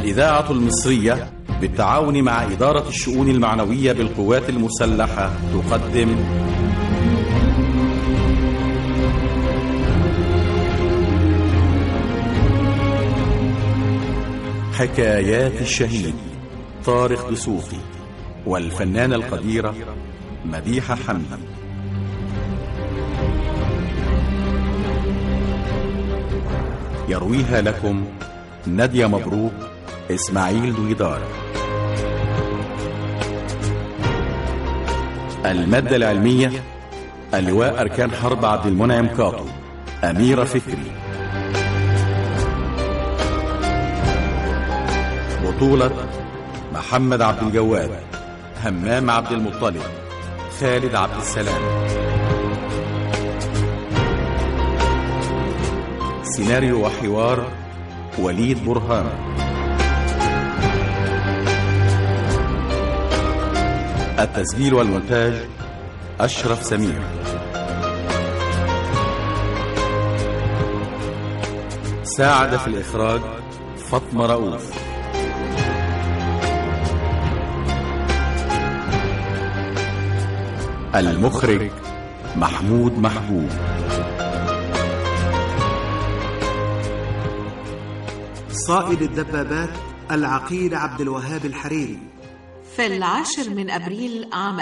الإذاعة المصرية بالتعاون مع إدارة الشؤون المعنوية بالقوات المسلحة تقدم حكايات الشهيد طارق دسوقي والفنانة القديرة مديحة حمدي يرويها لكم نادية مبروك إسماعيل دويدار المادة العلمية اللواء أركان حرب عبد المنعم كاطو أميرة فكري بطولة محمد عبد الجواد همام عبد المطلب خالد عبد السلام سيناريو وحوار وليد برهان التسجيل والمونتاج أشرف سمير ساعد في الإخراج فاطمة رؤوف المخرج محمود محبوب صائد الدبابات العقيد عبد الوهاب الحريري في العاشر من أبريل عام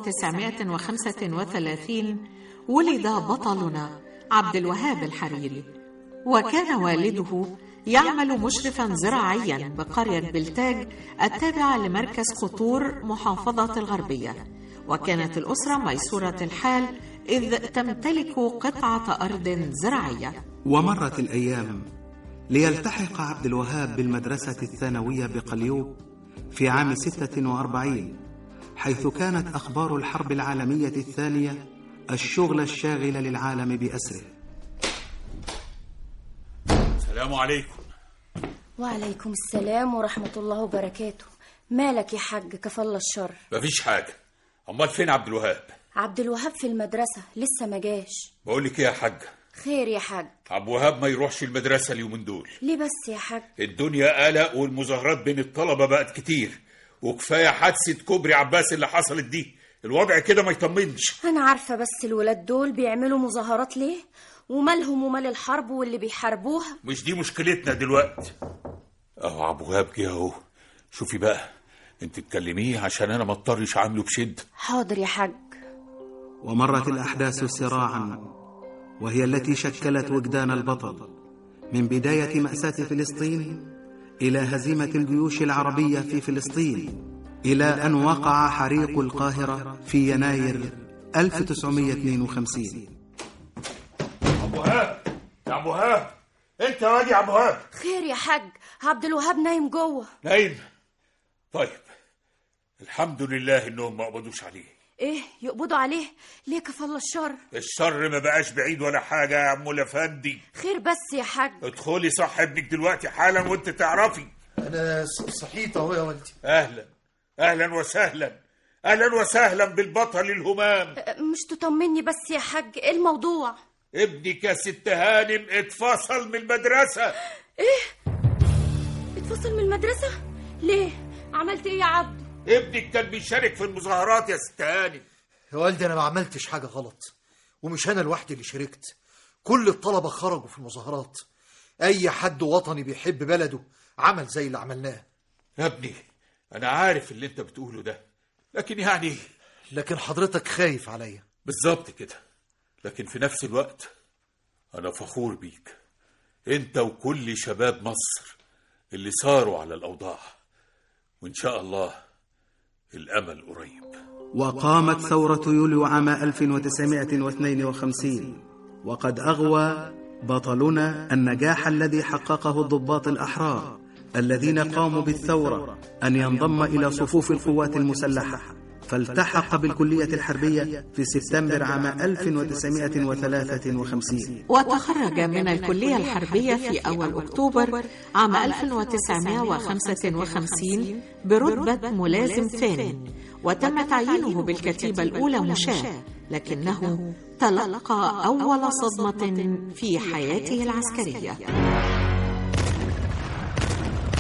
1935 ولد بطلنا عبد الوهاب الحريري وكان والده يعمل مشرفا زراعيا بقرية بلتاج التابعة لمركز خطور محافظة الغربية وكانت الأسرة ميسورة الحال إذ تمتلك قطعة أرض زراعية ومرت الأيام ليلتحق عبد الوهاب بالمدرسة الثانوية بقليوب في عام 46 حيث كانت أخبار الحرب العالمية الثانية الشغل الشاغل للعالم بأسره السلام عليكم وعليكم السلام ورحمة الله وبركاته مالك يا حاج كفل الشر مفيش حاجة أمال فين عبد الوهاب عبد الوهاب في المدرسة لسه ما جاش بقول لك إيه يا حاج خير يا حاج عبد الوهاب ما يروحش المدرسة اليومين دول ليه بس يا حاج الدنيا قلق والمظاهرات بين الطلبة بقت كتير وكفاية حادثة كوبري عباس اللي حصلت دي الوضع كده ما يطمنش أنا عارفة بس الولاد دول بيعملوا مظاهرات ليه ومالهم ومال الحرب واللي بيحاربوها مش دي مشكلتنا دلوقتي اهو عبد الوهاب جه اهو شوفي بقى انت تكلميه عشان انا ما اضطرش عامله بشده حاضر يا حاج ومرت الأحداث صراعا وهي التي شكلت وجدان البطل من بداية مأساة فلسطين إلى هزيمة الجيوش العربية في فلسطين إلى أن وقع حريق القاهرة في يناير 1952 ابو وهاب يا ابو وهاب انت يا واد يا ابو وهاب خير يا حاج عبد الوهاب نايم جوه نايم طيب الحمد لله انهم ما قبضوش عليه ايه يقبضوا عليه ليه كفل الشر الشر ما بقاش بعيد ولا حاجه يا عم الافندي خير بس يا حاج ادخلي صح ابنك دلوقتي حالا وانت تعرفي انا صحيت اهو يا والدي اهلا اهلا وسهلا اهلا وسهلا بالبطل الهمام مش تطمني بس يا حاج ايه الموضوع ابنك يا ست هانم اتفصل من المدرسه اتفصل من المدرسة ليه عملت ايه يا عبد ابنك كان بيشارك في المظاهرات يا ست هانم يا والدي انا ما عملتش حاجه غلط ومش انا لوحدي اللي شاركت كل الطلبه خرجوا في المظاهرات اي حد وطني بيحب بلده عمل زي اللي عملناه يا ابني انا عارف اللي انت بتقوله ده لكن يعني لكن حضرتك خايف عليا بالظبط كده لكن في نفس الوقت انا فخور بيك انت وكل شباب مصر اللي صاروا على الاوضاع وان شاء الله الامل قريب وقامت ثورة يوليو عام 1952 وقد أغوى بطلنا النجاح الذي حققه الضباط الأحرار الذين قاموا بالثورة أن ينضم إلى صفوف القوات المسلحة فالتحق بالكلية الحربية في سبتمبر عام 1953 وتخرج من الكلية الحربية في أول أكتوبر عام 1955 برتبة ملازم ثاني وتم تعيينه بالكتيبة الأولى مشاة لكنه تلقى أول صدمة في حياته العسكرية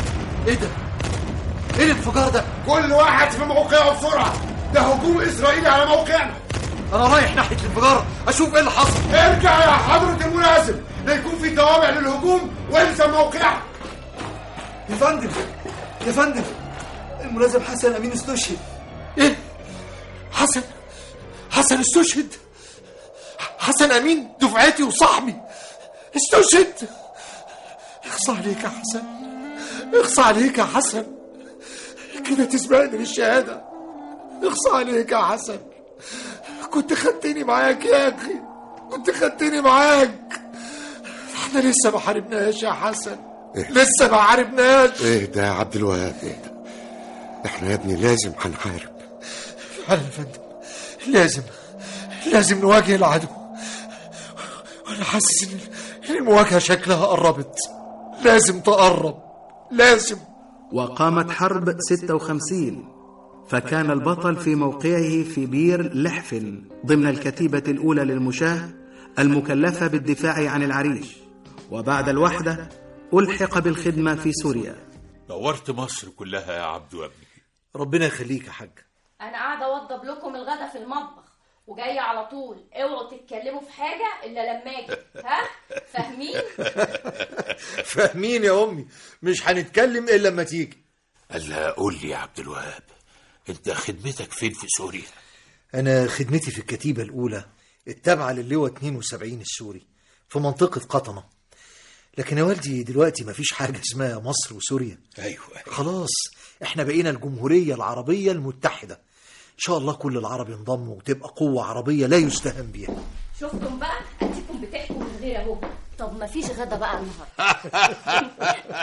ايه ده ايه الانفجار ده كل واحد في موقعه بسرعة ده هجوم إسرائيلي على موقعنا انا رايح ناحيه الانفجار اشوف ايه اللي حصل ارجع يا حضرة الملازم لا يكون في توابع للهجوم والزم موقعك يا فندم يا فندم الملازم حسن امين استشهد ايه حسن حسن استشهد حسن امين دفعتي وصاحبي استشهد اخصى عليك يا حسن اخصى عليك يا حسن كده تسبقني للشهاده اخصى عليك يا حسن كنت خدتني معاك يا اخي كنت خدتني معاك احنا لسه ما حاربناش يا حسن لسه ما حاربناش اهدى يا عبد الوهاب اهدى احنا يا ابني لازم هنحارب فعلا يا فندم لازم لازم نواجه العدو وانا حاسس ان إن المواجهه شكلها قربت لازم تقرب لازم وقامت حرب 56 فكان البطل في موقعه في بير لحفل ضمن الكتيبة الأولى للمشاة المكلفة بالدفاع عن العريش وبعد الوحدة ألحق بالخدمة في سوريا نورت مصر كلها يا عبدو يا ابني ربنا يخليك يا حاج انا قاعده اوضب لكم الغدا في المطبخ وجايه على طول اوعوا تتكلموا في حاجه الا لما اجي ها فاهمين فاهمين يا امي مش هنتكلم الا لما تيجي قال قول لي يا عبد الوهاب انت خدمتك فين في سوريا انا خدمتي في الكتيبه الاولى التابعه للواء 72 السوري في منطقه قطنه لكن يا والدي دلوقتي مفيش حاجه اسمها مصر وسوريا ايوه خلاص احنا بقينا الجمهوريه العربيه المتحده ان شاء الله كل العرب ينضموا وتبقى قوه عربيه لا يستهان بيها شفتم بقى اديكم بتحكوا من غير اهو طب مفيش غدا بقى النهارده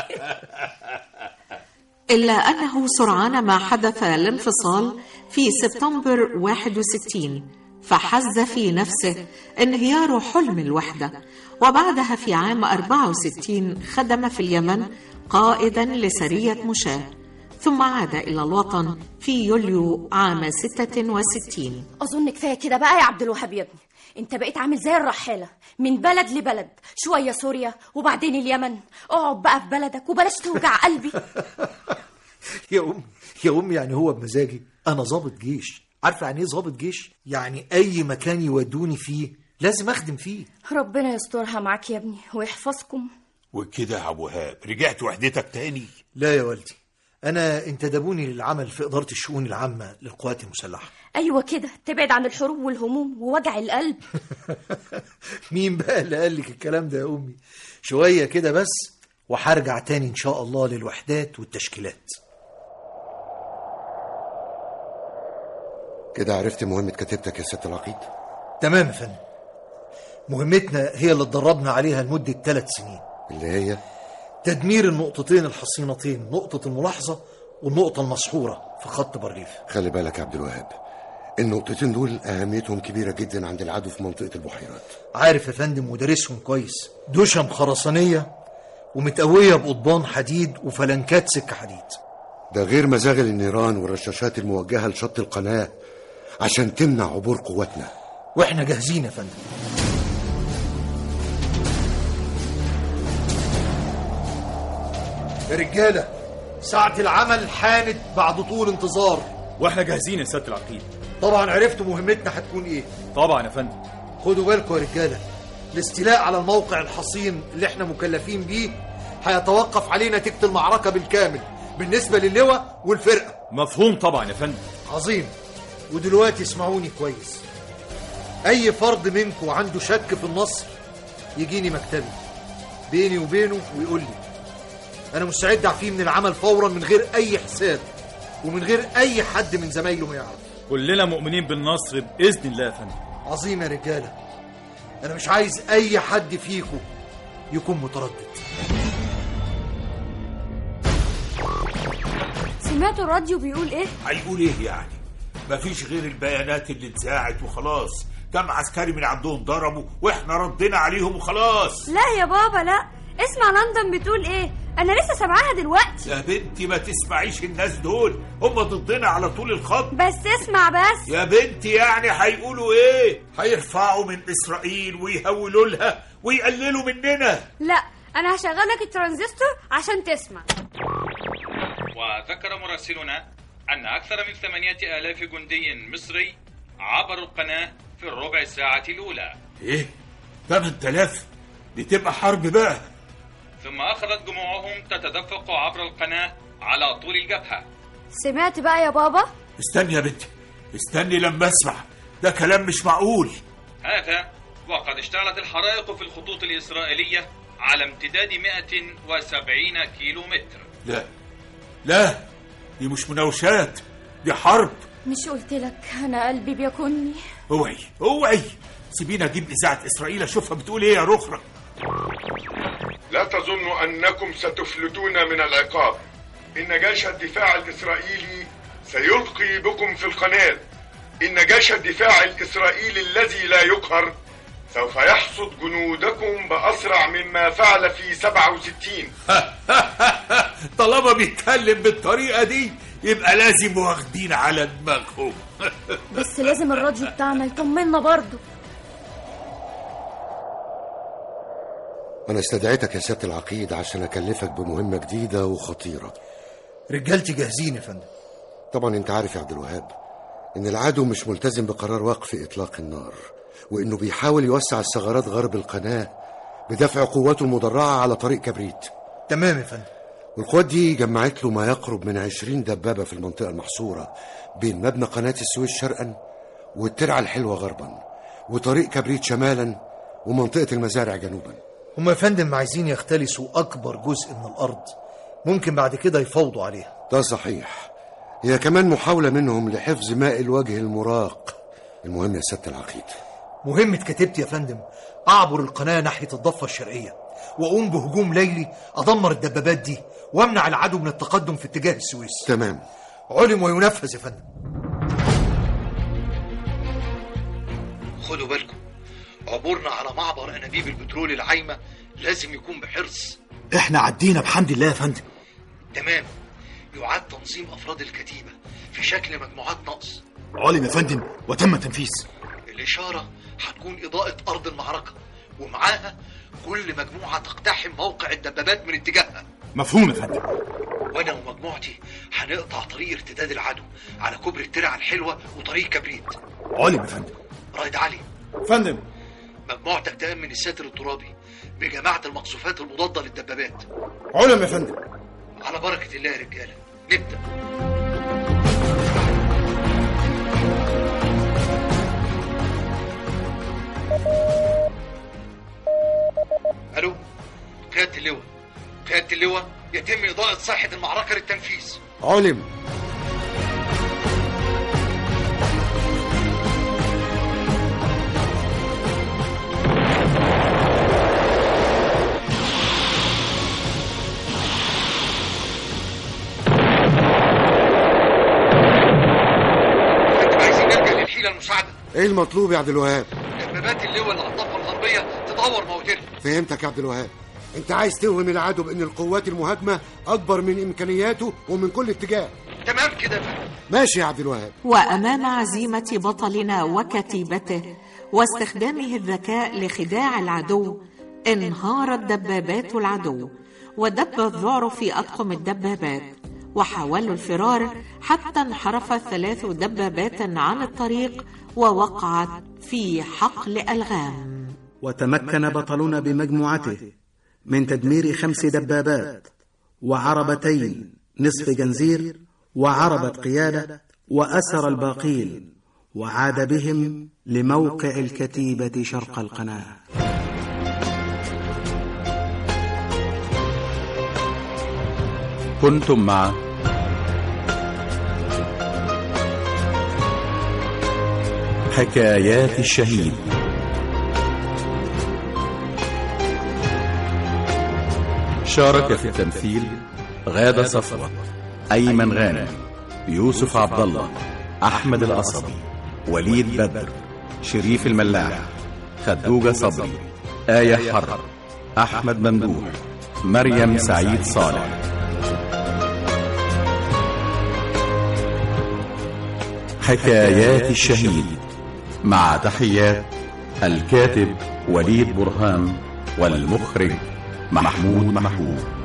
إلا أنه سرعان ما حدث الانفصال في سبتمبر 61 فحز في نفسه انهيار حلم الوحدة وبعدها في عام 64 خدم في اليمن قائدا لسرية مشاة ثم عاد إلى الوطن في يوليو عام 66 اظن كفايه كده بقى يا عبد الوهاب يا ابني انت بقيت عامل زي الرحاله من بلد لبلد شويه سوريا وبعدين اليمن اقعد بقى في بلدك وبلاش توجع قلبي يا امي يا امي يعني هو بمزاجي انا ضابط جيش عارفه يعني ايه ضابط جيش يعني اي مكان يودوني فيه لازم اخدم فيه ربنا يسترها معاك يا ابني ويحفظكم وكده يا ابو وهاب رجعت وحدتك تاني لا يا والدي انا انتدبوني للعمل في اداره الشؤون العامه للقوات المسلحه ايوه كده تبعد عن الحروب والهموم ووجع القلب مين بقى اللي قال لك الكلام ده يا امي شويه كده بس وهرجع تاني ان شاء الله للوحدات والتشكيلات كده عرفت مهمة كتيبتك يا ست العقيد تمام يا فندم مهمتنا هي اللي اتدربنا عليها لمده ثلاث سنين اللي هي تدمير النقطتين الحصينتين نقطه الملاحظه والنقطه المسحوره في خط بارليف خلي بالك يا عبد الوهاب النقطتين دول أهميتهم كبيرة جدا عند العدو في منطقة البحيرات عارف يا فندم ودارسهم كويس دشم خرسانيه ومتقويه بقضبان حديد وفلنكات سكه حديد ده غير مزاغل النيران والرشاشات الموجهة لشط القناة عشان تمنع عبور قواتنا واحنا جاهزين يا فندم يا رجاله ساعة العمل حانت بعد طول انتظار واحنا جاهزين يا سياده العقيد طبعا عرفتوا مهمتنا هتكون ايه طبعا يا فندم خدوا بالكم يا رجاله الاستيلاء على الموقع الحصين اللي احنا مكلفين بيه هيتوقف عليه نتيجة المعركة بالكامل بالنسبة للواء والفرقة مفهوم طبعا يا فندم عظيم ودلوقتي اسمعوني كويس اي فرد منكم عنده شك في النصر يجيني مكتبي بيني وبينه ويقول لي انا مستعد اعفيه من العمل فورا من غير اي حساب ومن غير اي حد من زمايله ما يعرف كلنا مؤمنين بالنصر باذن الله يا فندم عظيم يا رجاله انا مش عايز اي حد فيكم يكون متردد سمعتوا الراديو بيقول ايه هيقول ايه يعني مفيش غير البيانات اللي اتذاعت وخلاص كم عسكري من عندهم ضربوا واحنا ردينا عليهم وخلاص لا يا بابا لا اسمع لندن بتقول ايه انا لسه سامعاها دلوقتي يا بنتي ما تسمعيش الناس دول هم ضدنا على طول الخط بس اسمع بس يا بنتي يعني هيقولوا ايه هيرفعوا من اسرائيل ويهولوا لها ويقللوا مننا لا انا هشغل لك الترانزستور عشان تسمع وذكر مراسلنا أن أكثر من ثمانية آلاف جندي مصري عبروا القناة في الربع ساعة الأولى ايه 8000 دي تبقى حرب بقى ثم أخذت جموعهم تتدفق عبر القناة على طول الجبهة سمعت بقى يا بابا استني يا بنتي استني لما اسمع ده كلام مش معقول هذا وقد اشتعلت الحرائق في الخطوط الإسرائيلية على امتداد 170 كيلو متر لا لا دي مش مناوشات دي حرب مش قلت لك انا قلبي بيكونني اوعي اوعي سيبيني اجيب اذاعه اسرائيل اشوفها بتقول ايه يا رخرة لا تظنوا أنكم ستفلتون من العقاب إن جيش الدفاع الإسرائيلي سيلقي بكم في القناة إن جيش الدفاع الإسرائيلي الذي لا يقهر سوف يحصد جنودكم بأسرع مما فعل في 67 طالما بيتكلم بالطريقه دي يبقى لازم واخدين على دماغهم بس لازم الراديو بتاعنا يطمنا برضه أنا استدعيتك يا سيادة العقيد عشان أكلفك بمهمة جديدة وخطيرة رجالتي جاهزين يا فندم طبعا أنت عارف يا عبد الوهاب إن العدو مش ملتزم بقرار وقف إطلاق النار وإنه بيحاول يوسع الثغرات غرب القناة بدفع قواته المدرعة على طريق كبريت تمام يا فندم والقوات دي جمعت له ما يقرب من عشرين دبابة في المنطقة المحصورة بين مبنى قناة السويس شرقا والترعة الحلوة غربا وطريق كبريت شمالا ومنطقة المزارع جنوبا هم يا فندم عايزين يختلسوا أكبر جزء من الأرض ممكن بعد كده يفاوضوا عليها ده صحيح هي كمان محاولة منهم لحفظ ماء الوجه المراق المهم يا سيادة العقيد مهمة كتيبتي يا فندم أعبر القناة ناحية الضفة الشرقية وأقوم بهجوم ليلي أدمر الدبابات دي وأمنع العدو من التقدم في اتجاه السويس تمام علم وينفذ يا فندم خدوا بالكم عبورنا على معبر انابيب البترول العايمه لازم يكون بحرص احنا عدينا بحمد الله يا فندم تمام يعاد تنظيم افراد الكتيبه في شكل مجموعات نقص علم يا فندم وتم التنفيذ الاشاره هتكون اضاءه ارض المعركه ومعاها كل مجموعه تقتحم موقع الدبابات من اتجاهها مفهوم يا فندم وانا ومجموعتي هنقطع طريق ارتداد العدو على كوبري الترعه الحلوه وطريق كبريت علم يا فندم رائد علي فندم مجموعتك تأمن الساتر الترابي بجماعة المقصوفات المضادة للدبابات علم يا فندم على بركة الله يا رجالة نبدأ ألو قيادة اللواء قيادة اللواء يتم إضاءة ساحة المعركة للتنفيذ علم عايزين نلجأ للحيلة المساعدة ايه المطلوب يا عبد الوهاب دبابات اللواء اللي على الضفة الغربية تدور موتنا فهمتك يا عبد الوهاب انت عايز توهم العدو بان القوات المهاجمه اكبر من امكانياته ومن كل اتجاه تمام كده يا فندم ماشي يا عبد الوهاب وامام عزيمه بطلنا وكتيبته واستخدامه الذكاء لخداع العدو انهارت دبابات العدو ودب الذعر في اطقم الدبابات وحاولوا الفرار حتى انحرفت ثلاث دبابات عن الطريق ووقعت في حقل الغام وتمكن بطلنا بمجموعته من تدمير خمس دبابات وعربتين نصف جنزير وعربة قيادة وأسر الباقين وعاد بهم لموقع الكتيبة شرق القناة كنتم مع حكايات الشهيد شارك في التمثيل غادة صفوة أيمن غانم يوسف عبد الله أحمد القصبي وليد بدر شريف الملاح خدوجة صبري آية حرب أحمد ممدوح مريم سعيد صالح حكايات الشهيد مع تحيات الكاتب وليد برهان والمخرج محمود محمود